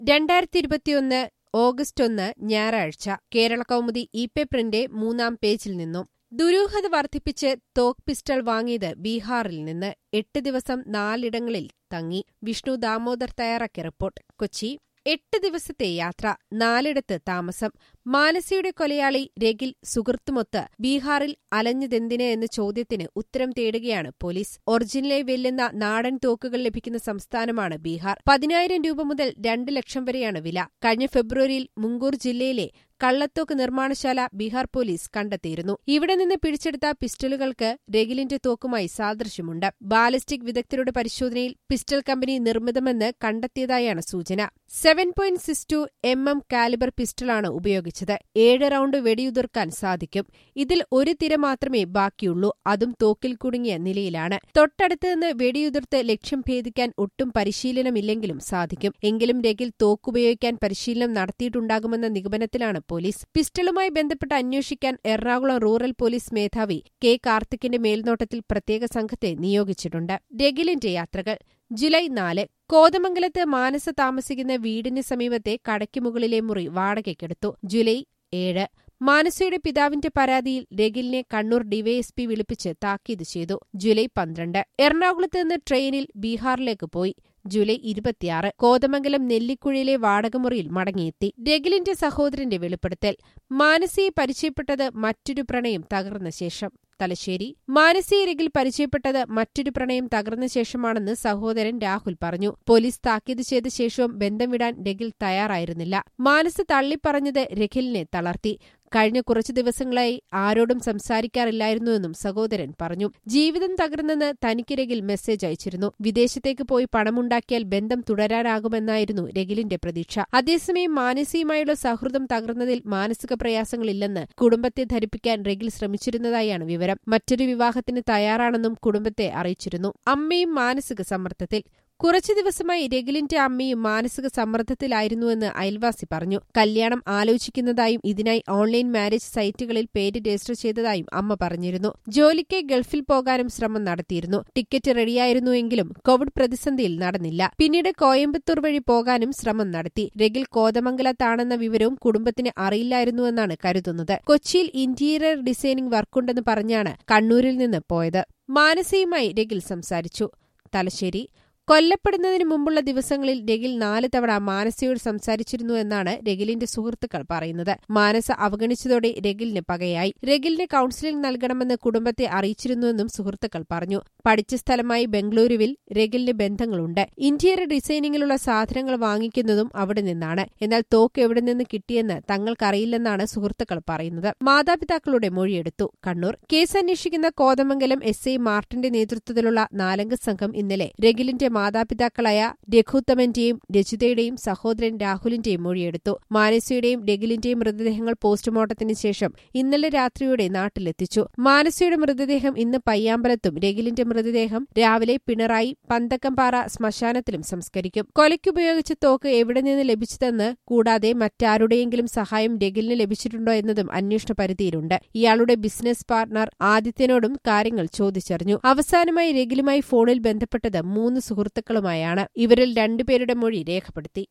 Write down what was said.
രണ്ടായിരത്തി ഇരുപത്തിയൊന്ന് ഓഗസ്റ്റ് ഒന്ന് ഞായറാഴ്ച കേരള കൗമുദി ഇ പേപ്പറിന്റെ മൂന്നാം പേജിൽ നിന്നും ദുരൂഹത വർദ്ധിപ്പിച്ച് തോക്ക് പിസ്റ്റൾ വാങ്ങിയത് ബീഹാറിൽ നിന്ന് എട്ട് ദിവസം നാലിടങ്ങളിൽ തങ്ങി വിഷ്ണു ദാമോദർ തയ്യാറാക്കിയ റിപ്പോർട്ട് കൊച്ചി എട്ട് ദിവസത്തെ യാത്ര നാലിടത്ത് താമസം മാനസിയുടെ കൊലയാളി രഗിൽ സുഹൃത്തുമൊത്ത് ബീഹാറിൽ അലഞ്ഞതെന്തിന് എന്ന ചോദ്യത്തിന് ഉത്തരം തേടുകയാണ് പോലീസ് ഒറിജിനലെ വെല്ലുന്ന നാടൻ തോക്കുകൾ ലഭിക്കുന്ന സംസ്ഥാനമാണ് ബീഹാർ പതിനായിരം രൂപ മുതൽ രണ്ട് ലക്ഷം വരെയാണ് വില കഴിഞ്ഞ ഫെബ്രുവരിയിൽ മുങ്കൂർ ജില്ലയിലെ കള്ളത്തോക്ക് നിർമ്മാണശാല ബീഹാർ പോലീസ് കണ്ടെത്തിയിരുന്നു ഇവിടെ നിന്ന് പിടിച്ചെടുത്ത പിസ്റ്റളുകൾക്ക് രഗിലിന്റെ തോക്കുമായി സാദൃശ്യമുണ്ട് ബാലിസ്റ്റിക് വിദഗ്ധരുടെ പരിശോധനയിൽ പിസ്റ്റൾ കമ്പനി നിർമ്മിതമെന്ന് കണ്ടെത്തിയതായാണ് സൂചന seven point six two M M calibre പിസ്റ്റളാണ് ഉപയോഗിച്ചത് ഏഴ് റൌണ്ട് വെടിയുതിർക്കാൻ സാധിക്കും ഇതിൽ ഒരു തിര മാത്രമേ ബാക്കിയുള്ളൂ അതും തോക്കിൽ കുടുങ്ങിയ നിലയിലാണ് തൊട്ടടുത്ത് നിന്ന് വെടിയുതിർത്ത് ലക്ഷ്യം ഭേദിക്കാൻ ഒട്ടും പരിശീലനമില്ലെങ്കിലും സാധിക്കും എങ്കിലും രഗിൽ തോക്കുപയോഗിക്കാൻ പരിശീലനം നടത്തിയിട്ടുണ്ടാകുമെന്ന നിഗമനത്തിലാണ് പോലീസ് പിസ്റ്റളുമായി ബന്ധപ്പെട്ട് അന്വേഷിക്കാൻ എറണാകുളം റൂറൽ പോലീസ് മേധാവി കെ കാർത്തിക്കിന്റെ മേൽനോട്ടത്തിൽ പ്രത്യേക സംഘത്തെ നിയോഗിച്ചിട്ടുണ്ട് രഗിലിന്റെ യാത്രകൾ ജൂലൈ നാല് കോതമംഗലത്ത് മാനസ താമസിക്കുന്ന വീടിന് സമീപത്തെ കടയ്ക്ക് മുകളിലെ മുറി വാടകയ്ക്കെടുത്തു ജൂലൈ ഏഴ് മാനസയുടെ പിതാവിന്റെ പരാതിയിൽ രഗിലിനെ കണ്ണൂർ ഡിവൈഎസ്പി വിളിപ്പിച്ച് താക്കീത് ചെയ്തു ജൂലൈ പന്ത്രണ്ട് എറണാകുളത്ത് നിന്ന് ട്രെയിനിൽ ബീഹാറിലേക്ക് പോയി ജൂലൈ ഇരുപത്തിയാറ് കോതമംഗലം നെല്ലിക്കുഴിയിലെ വാടകമുറിയിൽ മടങ്ങിയെത്തി രഗിലിന്റെ സഹോദരന്റെ വെളിപ്പെടുത്തൽ മാനസിയെ പരിചയപ്പെട്ടത് മറ്റൊരു പ്രണയം തകർന്ന ശേഷം തലശ്ശേരി മാനസിയെ രഗിൽ പരിചയപ്പെട്ടത് മറ്റൊരു പ്രണയം തകർന്ന ശേഷമാണെന്ന് സഹോദരൻ രാഹുൽ പറഞ്ഞു പോലീസ് താക്കീത് ചെയ്ത ശേഷവും ബന്ധം വിടാൻ രഗിൽ തയ്യാറായിരുന്നില്ല മാനസ് തള്ളിപ്പറഞ്ഞത് രഖിലിനെ തളർത്തി കഴിഞ്ഞ കുറച്ചു ദിവസങ്ങളായി ആരോടും സംസാരിക്കാറില്ലായിരുന്നുവെന്നും സഹോദരൻ പറഞ്ഞു ജീവിതം തകർന്നെന്ന് തനിക്ക് രഗിൽ മെസ്സേജ് അയച്ചിരുന്നു വിദേശത്തേക്ക് പോയി പണമുണ്ടാക്കിയാൽ ബന്ധം തുടരാനാകുമെന്നായിരുന്നു രഗിലിന്റെ പ്രതീക്ഷ അതേസമയം മാനസികമായുള്ള സൗഹൃദം തകർന്നതിൽ മാനസിക പ്രയാസങ്ങളില്ലെന്ന് കുടുംബത്തെ ധരിപ്പിക്കാൻ രഗിൽ ശ്രമിച്ചിരുന്നതായാണ് വിവരം മറ്റൊരു വിവാഹത്തിന് തയ്യാറാണെന്നും കുടുംബത്തെ അറിയിച്ചിരുന്നു അമ്മയും മാനസിക സമ്മർദ്ദത്തിൽ കുറച്ചു ദിവസമായി രഗിലിന്റെ അമ്മയും മാനസിക സമ്മർദ്ദത്തിലായിരുന്നുവെന്ന് അയൽവാസി പറഞ്ഞു കല്യാണം ആലോചിക്കുന്നതായും ഇതിനായി ഓൺലൈൻ മാരേജ് സൈറ്റുകളിൽ പേര് രജിസ്റ്റർ ചെയ്തതായും അമ്മ പറഞ്ഞിരുന്നു ജോലിക്ക് ഗൾഫിൽ പോകാനും ശ്രമം നടത്തിയിരുന്നു ടിക്കറ്റ് റെഡിയായിരുന്നുവെങ്കിലും കോവിഡ് പ്രതിസന്ധിയിൽ നടന്നില്ല പിന്നീട് കോയമ്പത്തൂർ വഴി പോകാനും ശ്രമം നടത്തി രഗിൽ കോതമംഗലത്താണെന്ന വിവരവും കുടുംബത്തിന് അറിയില്ലായിരുന്നുവെന്നാണ് കരുതുന്നത് കൊച്ചിയിൽ ഇന്റീരിയർ ഡിസൈനിംഗ് വർക്കുണ്ടെന്ന് പറഞ്ഞാണ് കണ്ണൂരിൽ നിന്ന് പോയത് മാനസയുമായി രഗിൽ സംസാരിച്ചു തലശ്ശേരി കൊല്ലപ്പെടുന്നതിന് മുമ്പുള്ള ദിവസങ്ങളിൽ രഗിൽ നാല് തവണ മാനസയോട് സംസാരിച്ചിരുന്നു എന്നാണ് രഗിലിന്റെ സുഹൃത്തുക്കൾ പറയുന്നത് മാനസ അവഗണിച്ചതോടെ രഗിലിന് പകയായി രഗിലിന് കൌൺസിലിംഗ് നൽകണമെന്ന് കുടുംബത്തെ അറിയിച്ചിരുന്നുവെന്നും സുഹൃത്തുക്കൾ പറഞ്ഞു പഠിച്ച സ്ഥലമായി ബംഗളൂരുവിൽ രഗിലിന് ബന്ധങ്ങളുണ്ട് ഇന്റീരിയർ ഡിസൈനിങ്ങിലുള്ള സാധനങ്ങൾ വാങ്ങിക്കുന്നതും അവിടെ നിന്നാണ് എന്നാൽ തോക്ക് എവിടെ നിന്ന് കിട്ടിയെന്ന് തങ്ങൾക്കറിയില്ലെന്നാണ് സുഹൃത്തുക്കൾ പറയുന്നത് മാതാപിതാക്കളുടെ മൊഴിയെടുത്തു കണ്ണൂർ കേസ് അന്വേഷിക്കുന്ന കോതമംഗലം എസ് ഐ മാർട്ടിന്റെ നേതൃത്വത്തിലുള്ള നാലംഗ സംഘം ഇന്നലെ രഗിലിന്റെ മാതാപിതാക്കളായ രഘുത്തമന്റെയും രജിതയുടെയും സഹോദരൻ രാഹുലിന്റെയും മൊഴിയെടുത്തു മാനസയുടെയും രഗിലിന്റെയും മൃതദേഹങ്ങൾ പോസ്റ്റ്മോർട്ടത്തിന് ശേഷം ഇന്നലെ രാത്രിയോടെ നാട്ടിലെത്തിച്ചു മാനസയുടെ മൃതദേഹം ഇന്ന് പയ്യാമ്പലത്തും രഗിലിന്റെ മൃതദേഹം രാവിലെ പിണറായി പന്തക്കംപാറ ശ്മശാനത്തിലും സംസ്കരിക്കും കൊലയ്ക്കുപയോഗിച്ച തോക്ക് എവിടെ നിന്ന് ലഭിച്ചതെന്ന് കൂടാതെ മറ്റാരുടെയെങ്കിലും സഹായം രഗിലിന് ലഭിച്ചിട്ടുണ്ടോ എന്നതും അന്വേഷണ പരിധിയിലുണ്ട് ഇയാളുടെ ബിസിനസ് പാർട്ണർ ആദിത്യനോടും കാര്യങ്ങൾ ചോദിച്ചറിഞ്ഞു അവസാനമായി രഗിലുമായി ഫോണിൽ ബന്ധപ്പെട്ടത് മൂന്ന് സുഹൃത്തുക്കളുമായാണ് ഇവരിൽ രണ്ടുപേരുടെ മൊഴി രേഖപ്പെടുത്തി